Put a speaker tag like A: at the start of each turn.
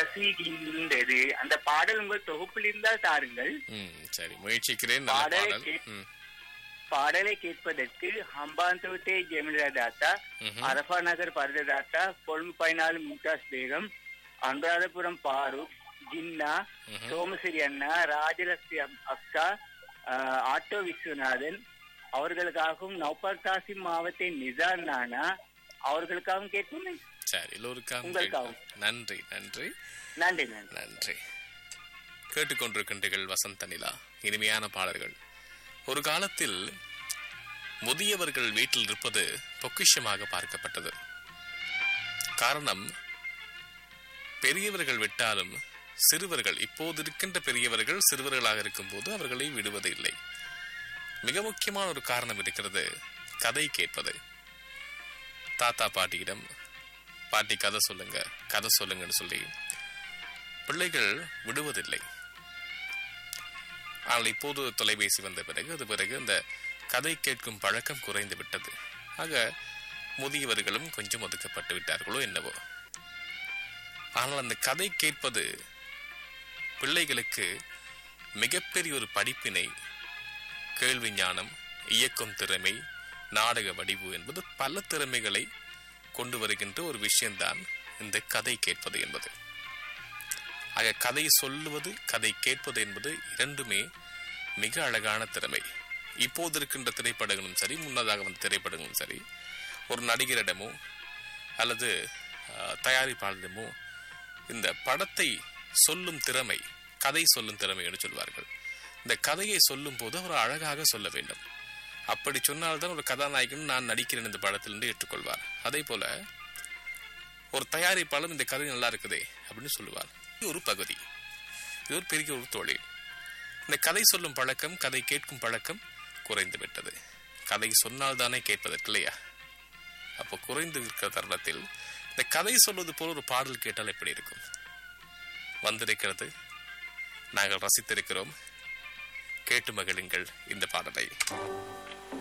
A: கசிகின்றது அந்த பாடல் உங்கள் தொகுப்பில் இருந்தால் தாருங்கள்
B: ம் சரி முயற்சிக்கிறேன் நல்ல
A: பாடலை
B: பாடல்
A: கேட்-
B: ம்
A: பாடலை கேட்பதற்கு ஹம்பாந்தோட்டை ஜெமிலா தாத்தா
B: ம்ஹும்.
A: அரபா நகர் பரததாத்தா கொழும்பு பயனாளி மும்தாஸ் பேகம் அனுராதபுரம் பாரூக் ஜின்னா
B: ம்ஹும்.
A: சோமசிரி அண்ணா ராஜலட்சுமி அப்- அக்கா ஆஹ், ஆட்டோ விஸ்வநாதன் அவர்களுக்காகவும் நௌபார் காசிம் மாவட்ட நிசார் நானா அவர்களுக்காகவும் கேட்கும்
B: சரி எல்லோருக்காகவும்
A: உங்களுக்காகவும்.
B: கேட்போம். நன்றி நன்றி
A: நன்றி நன்றி
B: நன்றி கேட்டுக்கொண்டிருக்கின்றீர்கள் வசந்த நிலா இனிமையான பாடல்கள் ஒரு காலத்தில் முதியவர்கள் வீட்டில் இருப்பது பொக்கிஷமாக பார்க்கப்பட்டது காரணம் பெரியவர்கள் விட்டாலும் சிறுவர்கள் இப்போது இருக்கின்ற பெரியவர்கள் சிறுவர்களாக இருக்கும்போது அவர்களை விடுவது இல்லை மிக முக்கியமான ஒரு காரணம் இருக்கிறது கதை கேட்பது தாத்தா பாட்டியிடம் பாட்டி கதை சொல்லுங்க கதை சொல்லுங்கன்னு சொல்லி பிள்ளைகள் விடுவதில்லை ஆனால் இப்போது தொலைபேசி வந்த பிறகு அது பிறகு இந்த கதை கேட்கும் பழக்கம் குறைந்து விட்டது ஆக முதியவர்களும் கொஞ்சம் ஒதுக்கப்பட்டு விட்டார்களோ என்னவோ ஆனால் அந்த கதை கேட்பது பிள்ளைகளுக்கு மிகப்பெரிய ஒரு படிப்பினை கேள்வி ஞானம் இயக்கும் திறமை நாடக வடிவு என்பது பல திறமைகளை கொண்டு வருகின்ற ஒரு விஷயம்தான் இந்த கதை கேட்பது என்பது ஆக கதை சொல்லுவது கதை கேட்பது என்பது இரண்டுமே மிக அழகான திறமை இப்போது இருக்கின்ற திரைப்படங்களும் சரி முன்னதாக வந்த திரைப்படங்களும் சரி ஒரு நடிகரிடமோ அல்லது அஹ், தயாரிப்பாளரிடமோ இந்த படத்தை சொல்லும் திறமை கதை சொல்லும் திறமை என்று சொல்வார்கள் இந்த கதையை சொல்லும் போது அவர் அழகாக சொல்ல வேண்டும் அப்படி சொன்னால்தான் ஒரு கதாநாயகன் நான் நடிக்கிறேன் இந்த படத்தில் என்று ஏற்றுக்கொள்வார் அதே போல ஒரு தயாரிப்பாளர் இந்த கதை நல்லா இருக்குதே அப்படின்னு சொல்லுவார் இது ஒரு பகுதி இது ஒரு பெரிய ஒரு தொழில் இந்த கதை சொல்லும் பழக்கம் கதை கேட்கும் பழக்கம் குறைந்து விட்டது கதை சொன்னால் தானே கேட்பதற்கு இல்லையா அப்போ குறைந்து இருக்கிற தருணத்தில் இந்த கதை சொல்வது போல ஒரு பாடல் கேட்டால் எப்படி இருக்கும் வந்திருக்கிறது நாங்கள் ரசித்திருக்கிறோம் கேட்டு மகிழுங்கள் இந்த பாடலை